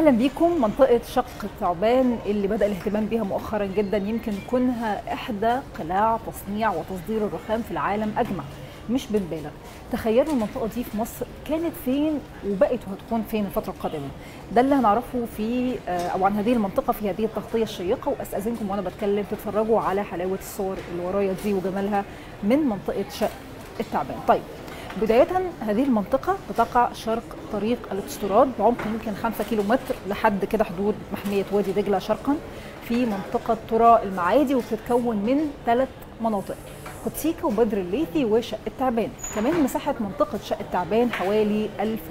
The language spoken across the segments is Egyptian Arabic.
اهلا بيكم منطقه شق الثعبان اللي بدا الاهتمام بها مؤخرا جدا يمكن كونها احدى قلاع تصنيع وتصدير الرخام في العالم اجمع مش بنبالغ تخيلوا المنطقه دي في مصر كانت فين وبقت وهتكون فين الفتره القادمه ده اللي هنعرفه في او عن هذه المنطقه في هذه التغطيه الشيقه واستاذنكم وانا بتكلم تتفرجوا على حلاوه الصور اللي ورايا دي وجمالها من منطقه شق الثعبان طيب بداية هذه المنطقة بتقع شرق طريق الاوتوستراد بعمق يمكن 5 كيلو متر لحد كده حدود محمية وادي دجلة شرقا في منطقة ترى المعادي وبتتكون من ثلاث مناطق قدسيكا وبدر الليثي وشق التعبان كمان مساحة منطقة شق التعبان حوالي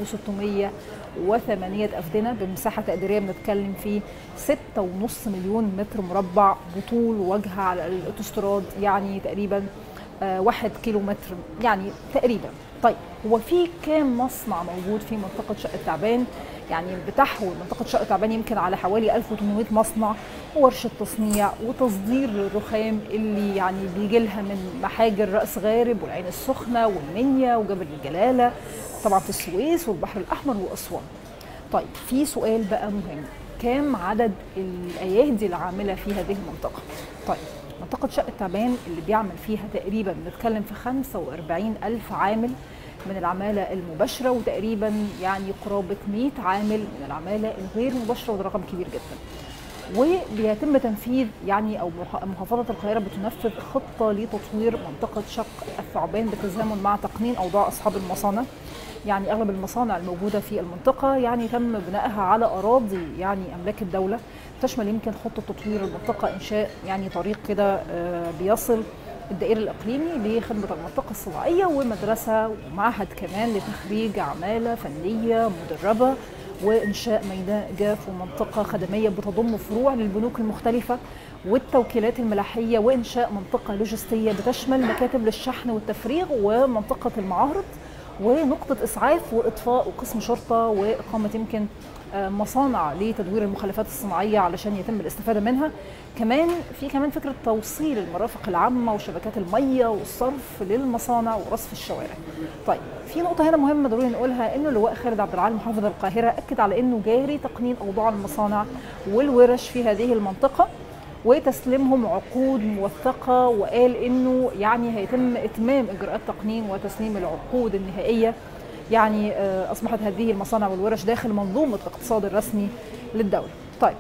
1608 أفدنة بمساحة تقديرية بنتكلم في 6.5 مليون متر مربع بطول وجه على الاوتوستراد يعني تقريبا واحد كيلو متر يعني تقريبا طيب هو في كام مصنع موجود في منطقة شق التعبان يعني بتحوي منطقة شق التعبان يمكن على حوالي 1800 مصنع وورشة تصنيع وتصدير للرخام اللي يعني بيجي لها من محاجر رأس غارب والعين السخنة والمنيا وجبل الجلالة طبعا في السويس والبحر الأحمر وأسوان طيب في سؤال بقى مهم كام عدد الأيادي العاملة في هذه المنطقة طيب منطقة شق التعبان اللي بيعمل فيها تقريبا بنتكلم في 45 ألف عامل من العمالة المباشرة وتقريبا يعني قرابة 100 عامل من العمالة الغير مباشرة وده رقم كبير جدا وبيتم تنفيذ يعني او محافظه القاهره بتنفذ خطه لتطوير منطقه شق الثعبان بالتزامن مع تقنين اوضاع اصحاب المصانع يعني اغلب المصانع الموجوده في المنطقه يعني تم بنائها على اراضي يعني املاك الدوله تشمل يمكن خطه تطوير المنطقه انشاء يعني طريق كده بيصل الدائري الاقليمي لخدمه المنطقه الصناعيه ومدرسه ومعهد كمان لتخريج عماله فنيه مدربه وانشاء ميناء جاف ومنطقه خدميه بتضم فروع للبنوك المختلفه والتوكيلات الملاحيه وانشاء منطقه لوجستيه بتشمل مكاتب للشحن والتفريغ ومنطقه المعارض ونقطه اسعاف واطفاء وقسم شرطه واقامه يمكن مصانع لتدوير المخلفات الصناعيه علشان يتم الاستفاده منها كمان في كمان فكره توصيل المرافق العامه وشبكات الميه والصرف للمصانع ورصف الشوارع طيب في نقطه هنا مهمه ضروري نقولها انه اللواء خالد عبد العال محافظ القاهره اكد على انه جاري تقنين اوضاع المصانع والورش في هذه المنطقه وتسليمهم عقود موثقه وقال انه يعني هيتم اتمام اجراءات تقنين وتسليم العقود النهائيه يعني اصبحت هذه المصانع والورش داخل منظومه الاقتصاد الرسمي للدوله. طيب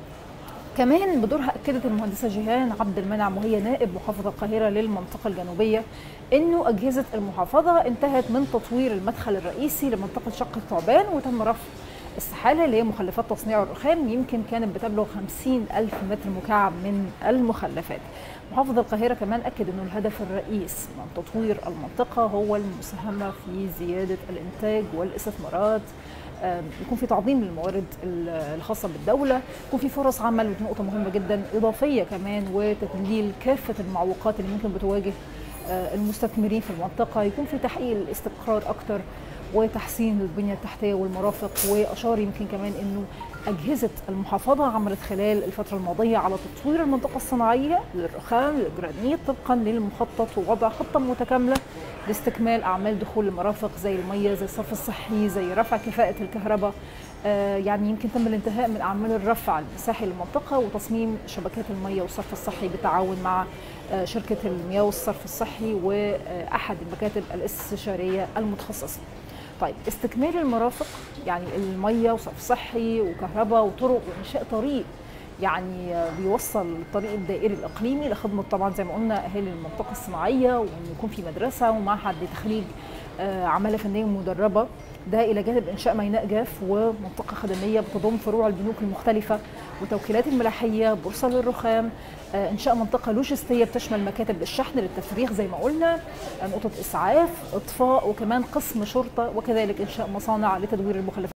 كمان بدورها اكدت المهندسه جيهان عبد المنعم وهي نائب محافظ القاهره للمنطقه الجنوبيه انه اجهزه المحافظه انتهت من تطوير المدخل الرئيسي لمنطقه شق الثعبان وتم رفع السحالة اللي هي مخلفات تصنيع الرخام يمكن كانت بتبلغ 50 ألف متر مكعب من المخلفات محافظ القاهرة كمان أكد أنه الهدف الرئيس من تطوير المنطقة هو المساهمة في زيادة الإنتاج والاستثمارات يكون في تعظيم للموارد الخاصة بالدولة يكون في فرص عمل ودي نقطة مهمة جدا إضافية كمان وتقليل كافة المعوقات اللي ممكن بتواجه المستثمرين في المنطقة يكون في تحقيق الاستقرار أكتر وتحسين البنية التحتية والمرافق وأشار يمكن كمان أنه أجهزة المحافظة عملت خلال الفترة الماضية على تطوير المنطقة الصناعية للرخام للجرانيت طبقا للمخطط ووضع خطة متكاملة لاستكمال أعمال دخول المرافق زي المية زي الصرف الصحي زي رفع كفاءة الكهرباء آه يعني يمكن تم الانتهاء من أعمال الرفع المساحي للمنطقة وتصميم شبكات المية والصرف الصحي بالتعاون مع آه شركة المياه والصرف الصحي وأحد المكاتب الاستشارية المتخصصة طيب استكمال المرافق يعني الميه وصرف صحي وكهرباء وطرق وانشاء طريق يعني بيوصل الطريق الدائري الاقليمي لخدمه طبعا زي ما قلنا اهالي المنطقه الصناعيه وان يكون في مدرسه ومعهد لتخريج عماله فنيه مدربه ده الى جانب انشاء ميناء جاف ومنطقه خدميه بتضم فروع البنوك المختلفه وتوكيلات الملاحيه بورصه للرخام انشاء منطقه لوجستيه بتشمل مكاتب للشحن للتفريغ زي ما قلنا نقطه اسعاف اطفاء وكمان قسم شرطه وكذلك انشاء مصانع لتدوير المخلفات